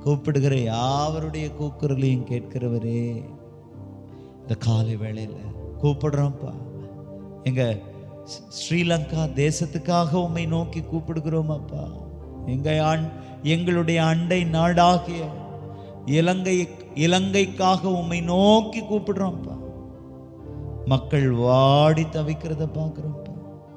கூப்பிடுகிற யாவருடைய கூக்குரலையும் கேட்கிறவரே இந்த காலை வேளையில கூப்பிடுறோம்ப்பா எங்க ஸ்- ஸ்ரீலங்கா தேசத்துக்காக உம்மை நோக்கி கூப்பிடுகிறோம் அப்பா எங்க ஆண் எங்களுடைய அண்டை நாடாகிய இலங்கை இலங்கைக்காக உம்மை நோக்கி கூப்பிடுறோம்ப்பா மக்கள் வாடி தவிக்கிறத பார்க்குறோம்ப்பா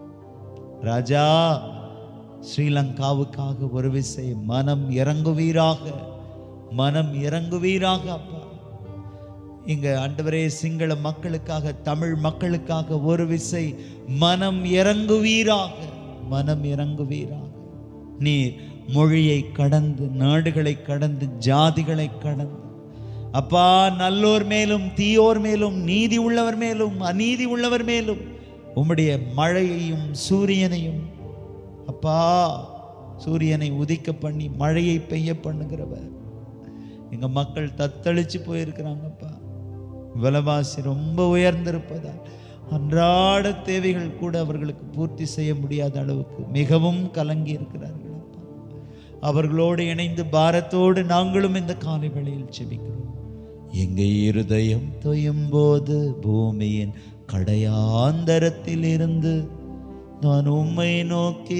ராஜா ஸ்ரீலங்காவுக்காக ஒரு விசை மனம் இறங்குவீராக மனம் இறங்குவீராக அப்பா இங்க ஆண்டவரே சிங்கள மக்களுக்காக தமிழ் மக்களுக்காக ஒரு விசை மனம் இறங்குவீராக மனம் இறங்குவீராக நீர் மொழியை கடந்து நாடுகளை கடந்து ஜாதிகளை கடந்து அப்பா நல்லோர் மேலும் தீயோர் மேலும் நீதி உள்ளவர் மேலும் அநீதி உள்ளவர் மேலும் உம்முடைய மழையையும் சூரியனையும் அப்பா சூரியனை உதிக்க பண்ணி மழையை பெய்ய பண்ணுகிறவர் எங்க மக்கள் தத்தளிச்சு போயிருக்கிறாங்கப்பா விலைவாசி ரொம்ப உயர்ந்திருப்பதால் அன்றாட தேவைகள் கூட அவர்களுக்கு பூர்த்தி செய்ய முடியாத அளவுக்கு மிகவும் கலங்கி இருக்கிறார்கள் அப்பா அவர்களோடு இணைந்து பாரத்தோடு நாங்களும் இந்த காலை வேளையில் செபிக்கிறோம் எங்க இருதயம் தொயும் போது பூமியின் கடையாந்தரத்தில் இருந்து நான் உம்மை நோக்கி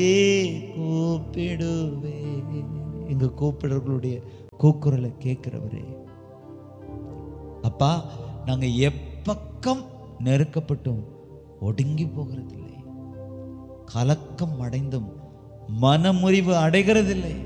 கூப்பிடுவேன் எங்க கூப்பிடுறவர்களுடைய கூக்குரலை கேட்கிறவரே அப்பா நாங்க எப்பக்கம் நெருக்கப்பட்டும் ஒடுங்கி போகிறதில்லை கலக்கம் அடைந்தும் மனமுறிவு அடைகிறதில்லை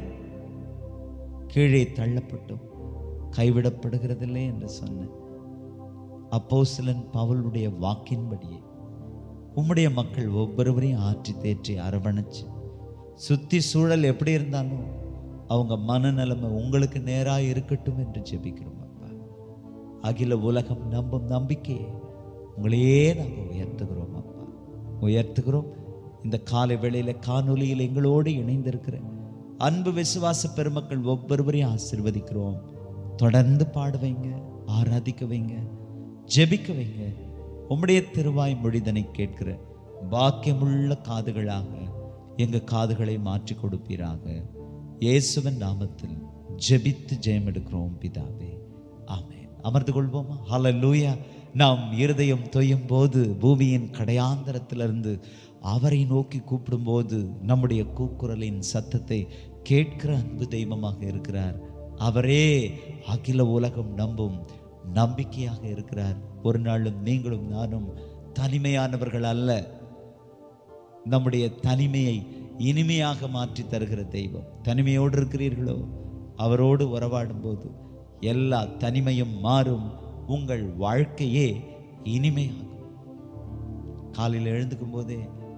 கீழே தள்ளப்பட்டும் கைவிடப்படுகிறதில்லை என்று சொன்ன அப்போஸ்தலன் பவுலுடைய வாக்கின்படியே உம்முடைய மக்கள் ஒவ்வொருவரையும் ஆற்றி தேற்றி அரவணைச்சு சுத்தி சூழல் எப்படி இருந்தாலும் அவங்க மனநிலைமை உங்களுக்கு நேராக இருக்கட்டும் என்று ஜெபிக்கிறோம் அப்பா அகில உலகம் நம்பும் நம்பிக்கையை உங்களையே நாங்கள் உயர்த்துகிறோம் அப்பா உயர்த்துகிறோம் இந்த காலை வேளையில காணொலியில் எங்களோடு இணைந்திருக்கிற அன்பு விசுவாச பெருமக்கள் ஒவ்வொருவரையும் ஆசிர்வதிக்கிறோம் தொடர்ந்து பாட வைங்க ஆராதிக்க வைங்க ஜெபிக்க வைங்க உம்முடைய திருவாய் மொழிதனை கேட்கிற பாக்கியமுள்ள காதுகளாக எங்க காதுகளை மாற்றி கொடுப்பீராக இயேசுவின் நாமத்தில் ஜெபித்து ஜெயம் எடுக்கிறோம் பிதாவே ஆமென் அமர்ந்து கொள்வோமா ஹalleluya நாம் இருதயம் தொய்யும் போது பூமியின் கடையாந்தரத்திலிருந்து அவரை நோக்கி கூப்பிடும்போது நம்முடைய கூக்குரலின் சத்தத்தை கேட்கிற அன்பு தெய்வமாக இருக்கிறார் அவரே அகில உலகம் நம்பும் நம்பிக்கையாக இருக்கிறார் ஒரு நாளும் நீங்களும் நானும் தனிமையானவர்கள் அல்ல நம்முடைய தனிமையை இனிமையாக மாற்றி தருகிற தெய்வம் தனிமையோடு இருக்கிறீர்களோ அவரோடு உறவாடும் போது எல்லா தனிமையும் மாறும் உங்கள் வாழ்க்கையே இனிமையாகும் காலையில் எழுந்துக்கும் போதே